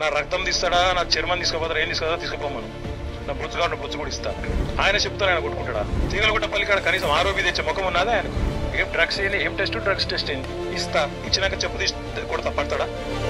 నా రక్తం తీస్తాడా నా చర్మం తీసుకోపోతారా ఏం తీసుకోదా తీసుకుపోమను నా బొచ్చుగా ఉన్న బొచ్చు కూడా ఇస్తా ఆయన చెప్తాను ఆయన కొట్టుకుంటాడా తీగలగుట్ట పల్లికాడ కనీసం ఆరోగ్య తెచ్చే ముఖం ఉన్నదా ఆయనకు ఏం డ్రగ్స్ ఏంది ఏం టెస్ట్ డ్రగ్స్ టెస్ట్ ఏంది ఇస్తా ఇచ్చినాక చెప్పు తీసి కొడతా పడతాడా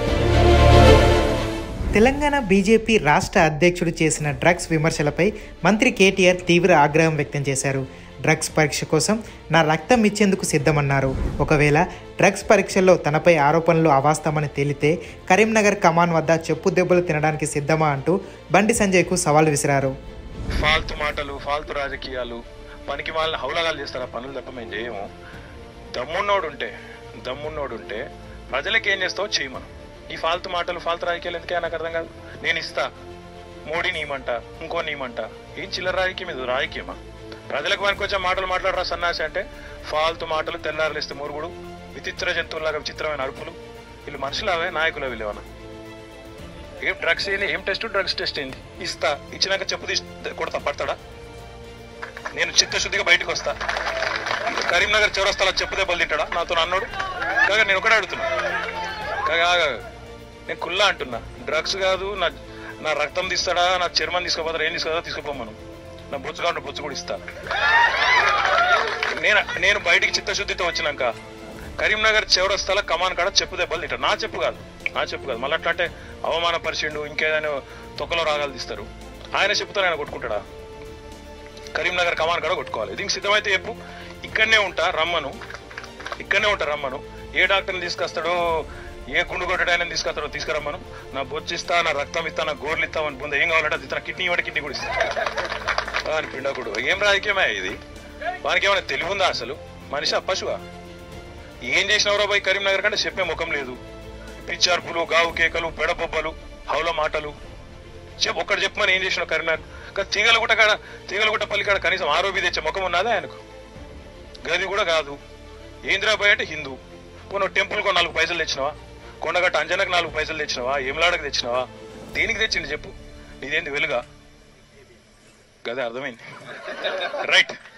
తెలంగాణ బీజేపీ రాష్ట్ర అధ్యక్షుడు చేసిన డ్రగ్స్ విమర్శలపై మంత్రి కేటీఆర్ తీవ్ర ఆగ్రహం వ్యక్తం చేశారు డ్రగ్స్ పరీక్ష కోసం నా రక్తం ఇచ్చేందుకు సిద్ధమన్నారు ఒకవేళ డ్రగ్స్ పరీక్షల్లో తనపై ఆరోపణలు అవాస్తవమని తేలితే కరీంనగర్ కమాన్ వద్ద చెప్పు దెబ్బలు తినడానికి సిద్ధమా అంటూ బండి సంజయ్కు సవాల్ విసిరారు ఫాల్తు మాటలు ఫాల్తు రాజకీయాలు పనికి వాళ్ళని హౌలగాలు చేస్తారు ఆ పనులు తప్ప మేము చేయము దమ్మున్నోడు ఉంటే దమ్మున్నోడు ఉంటే ప్రజలకు ఏం చేస్తావో చేయి మనం ఈ ఫాల్తు మాటలు ఫాల్తు రాజకీయాలు ఎందుకే నాకు అర్థం కాదు నేను ఇస్తా మోడీ నీమంట ఇంకో నీమంట ఏం చిల్లర రాజకీయం ఇది రాజకీయమా ప్రజలకు వానికి వచ్చే మాటలు మాట్లాడరా సన్నాసి అంటే ఫాల్తు మాటలు తెల్లారలేస్తే మురుగుడు విచిత్ర జంతువులాగా విచిత్రమైన అరుపులు వీళ్ళు మనుషులవే నాయకులు వీళ్ళేమన్నా ఏం డ్రగ్స్ ఏంది ఏం టెస్ట్ డ్రగ్స్ టెస్ట్ ఏంది ఇస్తా ఇచ్చినాక చెప్పు తీసి కొడతా పడతాడా నేను చిత్తశుద్ధిగా బయటకు వస్తా కరీంనగర్ చౌరస్తాలో చెప్పు దెబ్బలు తింటాడా నాతో అన్నాడు కాగా నేను ఒకటే అడుగుతున్నా కాగా ఆగా. నేను కుల్లా అంటున్నా డ్రగ్స్ కాదు నా నా రక్తం తీస్తాడా నా చర్మం తీసుకోపోతారా ఏం తీసుకోదా తీసుకుపోమను నా బొచ్చు కావాలి బొచ్చు కూడా ఇస్తా నేను నేను బయటికి చిత్తశుద్ధితో వచ్చినాక కరీంనగర్ చౌరస్తాల కమాన్ కాడ చెప్పు దెబ్బలు తింటారు నా చెప్పు కాదు నా చెప్పు కాదు మళ్ళీ అట్లా అంటే అవమానపరిచిండు ఇంకేదైనా తొక్కలో రాగాలు తీస్తారు ఆయన చెప్పుతారు ఆయన కొట్టుకుంటాడా కరీంనగర్ కమాన్ కాడ కొట్టుకోవాలి దీనికి సిద్ధమైతే చెప్పు ఇక్కడనే ఉంటా రమ్మను ఇక్కడనే ఉంటా రమ్మను ఏ డాక్టర్ని తీసుకొస్తాడో ఏ గుండు కొట్టడాయని తీసుకొస్తాడో తీసుకురమ్మను నా బొచ్చు ఇస్తా నా రక్తం ఇస్తా నా గోర్లు ఇస్తా అని పొందే ఏం కావాలంటే అది ఇస్తా. నా కిడ్నీ ఇవ్వడం కిడ్నీ కూడా ఇస్తా అని పిండకుడు ఏం రాజకీయమే ఇది వానికి ఏమైనా తెలివి ఉందా అసలు మనిషి పశువా ఏం చేసినవరో పోయి కరీంనగర్ కంటే చెప్పే ముఖం లేదు పిచ్చార్పులు గావు కేకలు పెడబొబ్బలు హౌల మాటలు చెప్పు ఒక్కడు చెప్పమని ఏం చేసినావు కరీంనగర్ కానీ తీగలగుట్ట కాడ తీగలగుట్ట పల్లి కాడ కనీసం ఆరోగ్య తెచ్చే ముఖం ఉన్నదా ఆయనకు గది కూడా కాదు ఏంద్రాబాయ్ అంటే హిందూ పోను టెంపుల్కో నాలుగు పైసలు తెచ్చినవా కొండగట్ట అంజనకు నాలుగు పైసలు తెచ్చినవా ఏమలాడకు తెచ్చినవా దేనికి తెచ్చింది చెప్పు నీదేంది వెలుగా గదే అర్థమైంది రైట్